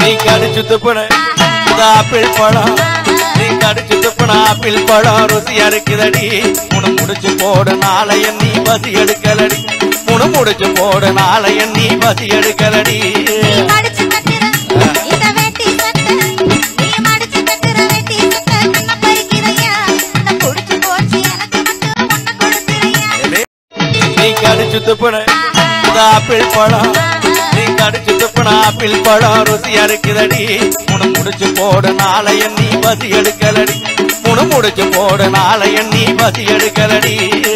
நீ கடிச்சு துப்புன இந்த ஆப்பிள் பழம் நீ கடிச்சு துப்புன ஆப்பிள் பழம் ருசியா இருக்குதடி முணு முடிச்சு போட நாளைய நீ பசி எடுக்கலடி முணு முடிச்சு போட நாளைய நீ பசி எடுக்கலடி நீ மடிச்சு கட்டுற இந்த வேட்டி சட்டை நீ மடிச்சு கட்டுற வேட்டி சட்டை கண்ண பறிக்கிறையா இந்த புடிச்சு போச்சு எனக்கு மட்டும் ஒண்ணு கொடுத்துறியா நீ கடிச்சு துப்புன இந்த ஆப்பிள் பழம் நீ கடிச்சு துப்புன ஆப்பிள் பழம் ருசியா இருக்குதடி முணு முடிச்சு போட நாளைய நீ பசி எடுக்கலடி முணு முடிச்சு போட நாளைய நீ பசி எடுக்கலடி